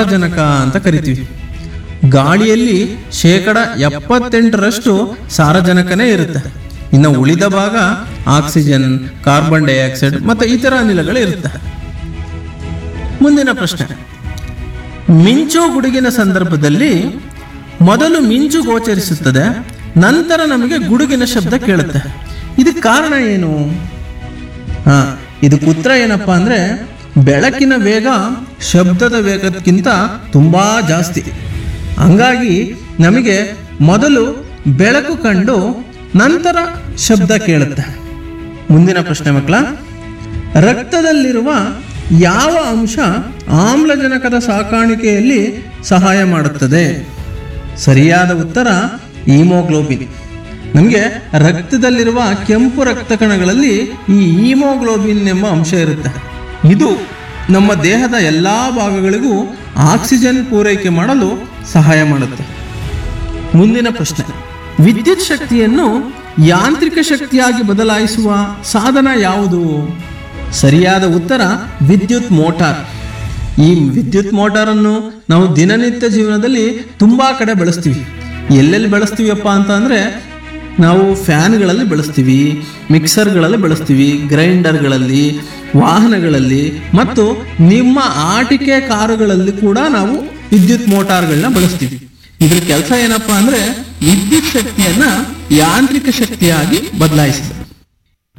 ಸಾರಜನಕ ಅಂತ ಕರಿತೀವಿ ಗಾಳಿಯಲ್ಲಿ ಶೇಕಡ ಎಪ್ಪತ್ತೆಂಟರಷ್ಟು ಸಾರಜನಕನೇ ಇರುತ್ತೆ ಇನ್ನು ಉಳಿದ ಭಾಗ ಆಕ್ಸಿಜನ್ ಕಾರ್ಬನ್ ಡೈಆಕ್ಸೈಡ್ ಮತ್ತು ಇತರ ಅನಿಲಗಳು ಇರುತ್ತೆ ಮುಂದಿನ ಪ್ರಶ್ನೆ ಮಿಂಚು ಗುಡುಗಿನ ಸಂದರ್ಭದಲ್ಲಿ ಮೊದಲು ಮಿಂಚು ಗೋಚರಿಸುತ್ತದೆ ನಂತರ ನಮಗೆ ಗುಡುಗಿನ ಶಬ್ದ ಕೇಳುತ್ತೆ ಇದಕ್ಕೆ ಕಾರಣ ಏನು ಹಾ ಇದಕ್ಕೆ ಉತ್ತರ ಏನಪ್ಪಾ ಅಂದ್ರೆ ಬೆಳಕಿನ ವೇಗ ಶಬ್ದದ ವೇಗಕ್ಕಿಂತ ತುಂಬಾ ಜಾಸ್ತಿ ಹಂಗಾಗಿ ನಮಗೆ ಮೊದಲು ಬೆಳಕು ಕಂಡು ನಂತರ ಶಬ್ದ ಕೇಳುತ್ತೆ ಮುಂದಿನ ಪ್ರಶ್ನೆ ಮಕ್ಕಳ ರಕ್ತದಲ್ಲಿರುವ ಯಾವ ಅಂಶ ಆಮ್ಲಜನಕದ ಸಾಕಾಣಿಕೆಯಲ್ಲಿ ಸಹಾಯ ಮಾಡುತ್ತದೆ ಸರಿಯಾದ ಉತ್ತರ ಈಮೋಗ್ಲೋಬಿನ್ ನಮಗೆ ರಕ್ತದಲ್ಲಿರುವ ಕೆಂಪು ರಕ್ತ ಕಣಗಳಲ್ಲಿ ಈ ಈಮೋಗ್ಲೋಬಿನ್ ಎಂಬ ಅಂಶ ಇರುತ್ತೆ ಇದು ನಮ್ಮ ದೇಹದ ಎಲ್ಲ ಭಾಗಗಳಿಗೂ ಆಕ್ಸಿಜನ್ ಪೂರೈಕೆ ಮಾಡಲು ಸಹಾಯ ಮಾಡುತ್ತೆ ಮುಂದಿನ ಪ್ರಶ್ನೆ ವಿದ್ಯುತ್ ಶಕ್ತಿಯನ್ನು ಯಾಂತ್ರಿಕ ಶಕ್ತಿಯಾಗಿ ಬದಲಾಯಿಸುವ ಸಾಧನ ಯಾವುದು ಸರಿಯಾದ ಉತ್ತರ ವಿದ್ಯುತ್ ಮೋಟಾರ್ ಈ ವಿದ್ಯುತ್ ಮೋಟಾರನ್ನು ನಾವು ದಿನನಿತ್ಯ ಜೀವನದಲ್ಲಿ ತುಂಬಾ ಕಡೆ ಬಳಸ್ತೀವಿ ಎಲ್ಲೆಲ್ಲಿ ಬಳಸ್ತೀವಪ್ಪ ಅಂತ ಅಂದ್ರೆ ನಾವು ಫ್ಯಾನ್ಗಳಲ್ಲಿ ಬಳಸ್ತೀವಿ ಮಿಕ್ಸರ್ಗಳಲ್ಲಿ ಬಳಸ್ತೀವಿ ಗ್ರೈಂಡರ್ಗಳಲ್ಲಿ ವಾಹನಗಳಲ್ಲಿ ಮತ್ತು ನಿಮ್ಮ ಆಟಿಕೆ ಕಾರುಗಳಲ್ಲಿ ಕೂಡ ನಾವು ವಿದ್ಯುತ್ ಮೋಟಾರ್ಗಳನ್ನ ಬಳಸ್ತೀವಿ ಇದ್ರ ಕೆಲಸ ಏನಪ್ಪಾ ಅಂದ್ರೆ ವಿದ್ಯುತ್ ಶಕ್ತಿಯನ್ನ ಯಾಂತ್ರಿಕ ಶಕ್ತಿಯಾಗಿ ಬದಲಾಯಿಸಿದೆ